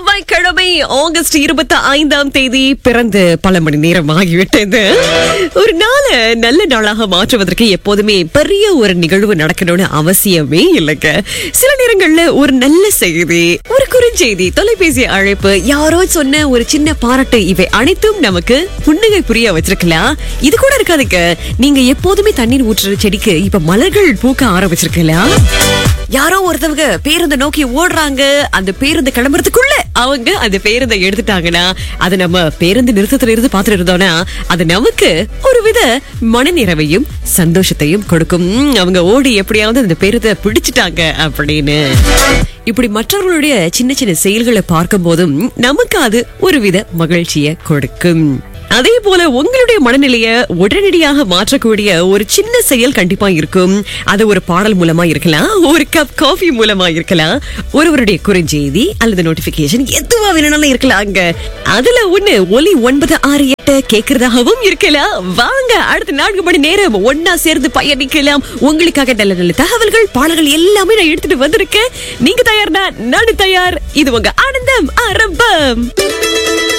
செவ்வாய்க்கிழமை ஆகஸ்ட் இருபத்தி ஐந்தாம் தேதி பிறந்து பல மணி நேரம் ஆகிவிட்டது ஒரு நாளை நல்ல நாளாக மாற்றுவதற்கு எப்போதுமே பெரிய ஒரு நிகழ்வு நடக்கணும்னு அவசியமே இல்லைங்க சில நேரங்கள்ல ஒரு நல்ல செய்தி ஒரு குறுஞ்செய்தி தொலைபேசி அழைப்பு யாரோ சொன்ன ஒரு சின்ன பாராட்டு இவை அனைத்தும் நமக்கு புன்னகை புரிய வச்சிருக்கலாம் இது கூட இருக்காதுங்க நீங்க எப்போதுமே தண்ணீர் ஊற்றுற செடிக்கு இப்ப மலர்கள் பூக்க ஆரம்பிச்சிருக்கலாம் யாரோ ஒருத்தவங்க பேருந்தை நோக்கி ஓடுறாங்க அந்த பேருந்து கிளம்புறதுக்குள்ள அவங்க அந்த பேருந்தை எடுத்துட்டாங்கன்னா அது நம்ம பேருந்து நிறுத்தத்துல இருந்து பார்த்துட்டு இருந்தோம்னா அது நமக்கு ஒரு வித மனநிறைவையும் சந்தோஷத்தையும் கொடுக்கும் உம், அவங்க ஓடி எப்படியாவது அந்த பேருந்தை பிடிச்சிட்டாங்க அப்படின்னு இப்படி மற்றவர்களுடைய சின்ன சின்ன செயல்களை பார்க்கும் போதும் நமக்கு அது ஒரு வித மகிழ்ச்சியை கொடுக்கும் அதே போல உங்களுடைய மனநிலைய உடனடியாக மாற்றக்கூடிய ஒரு சின்ன செயல் கண்டிப்பா இருக்கும் அது ஒரு பாடல் மூலமா இருக்கலாம் ஒரு கப் காஃபி மூலமா இருக்கலாம் ஒருவருடைய குறுஞ்செய்தி அல்லது நோட்டிபிகேஷன் எதுவா வேணும்னாலும் இருக்கலாங்க அதுல ஒண்ணு ஒலி ஒன்பது ஆறு எட்டு கேக்குறதாகவும் இருக்கலாம் வாங்க அடுத்த நான்கு மணி நேரம் ஒன்னா சேர்ந்து பயணிக்கலாம் உங்களுக்காக நல்ல நல்ல தகவல்கள் பாடல்கள் எல்லாமே நான் எடுத்துட்டு வந்திருக்கேன் நீங்க தயார்னா நானும் தயார் இது உங்க ஆனந்தம் ஆரம்பம்